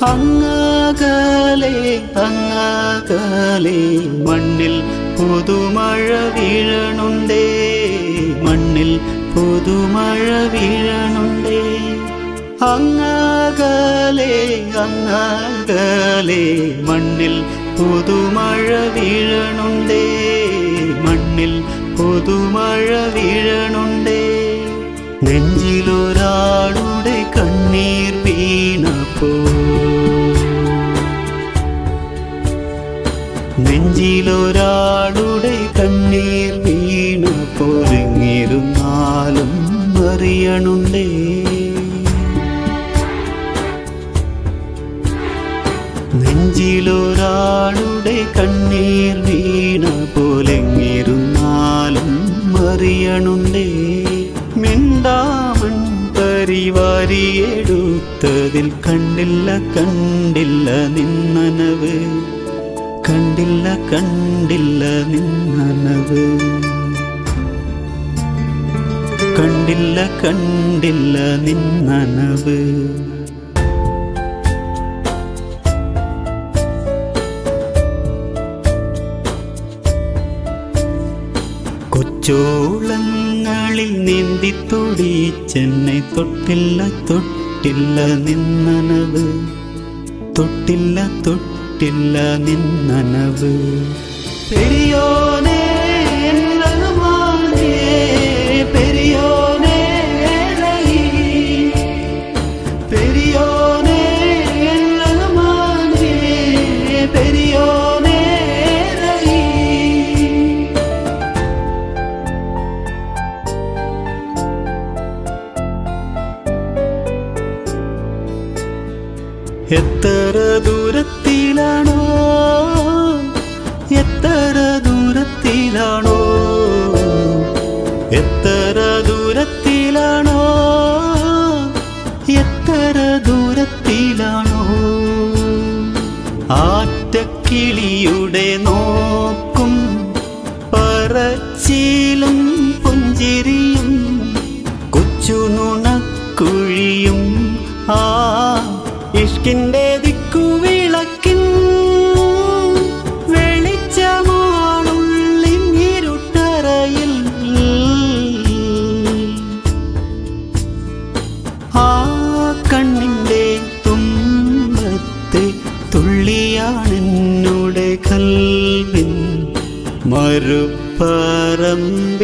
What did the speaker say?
അങ്ങകലെ അങ്ങകലെ മണ്ണിൽ പുതുമഴ വീഴണുണ്ടേ മണ്ണിൽ പുതുമഴ വീഴണുണ്ടേ അങ്ങകലെ അങ്ങകലെ മണ്ണിൽ പുതുമഴ വീഴണുണ്ടേ മണ്ണിൽ പുതുമഴ വീഴണുണ്ടേ നെഞ്ചിലൊരാളുടെ കണ്ണീർ വീണപ്പോ നെഞ്ചിലൊരാളുടെ കണ്ണീർ വീണപ്പോലെങ്ങിരുന്നാലും അറിയണുണ്ടേ നെഞ്ചിലൊരാളുടെ കണ്ണീർ വീണ പോലെങ്ങിരുന്നാലും അറിയണുണ്ടേ മിണ്ടാമൺ പരിവാരിയെടുത്തതിൽ കണ്ടില്ല കണ്ടില്ല നിന്നനവ് കണ്ടില്ല കണ്ടില്ല നിന്നനവ് കണ്ടില്ല കണ്ടില്ല നിന്നനവ് കൊച്ചോളങ്ങളിൽ നീന്തി തുടിച്ചെന്നെ തൊട്ടില്ല തൊട്ടില്ല നിന്നനവ് തൊട്ടില്ല തൊട്ടില്ല നിന്നനവ് പെരിയോനേ എൻ റഹ്മാനേ, പെരിയോനേ റഹീം. പെരിയോനേ എൻ റഹ്മാനേ, പെരിയോനേ റഹീം. എത്ര ദൂരത്തിലാണോ എത്ര ദൂരത്തിലാണോ എത്ര ദൂരത്തിലാണോ എത്ര ദൂരത്തിലാണോ ആറ്റക്കിളിയുടെ നോക്കും പറച്ചിലും പുഞ്ചിരിയും കൊച്ചു നുണക്കുഴിയും ആ ഇഷ്കിന്റെ ദിക്കുവിളക്കിൻ വെളിച്ചമാണുള്ളിരുട്ടറയിൽ ആ കണ്ണിന്റെ തുമ്പത്തെ തുള്ളിയാണെന്നുടെ കൽവിൻ മറുപറം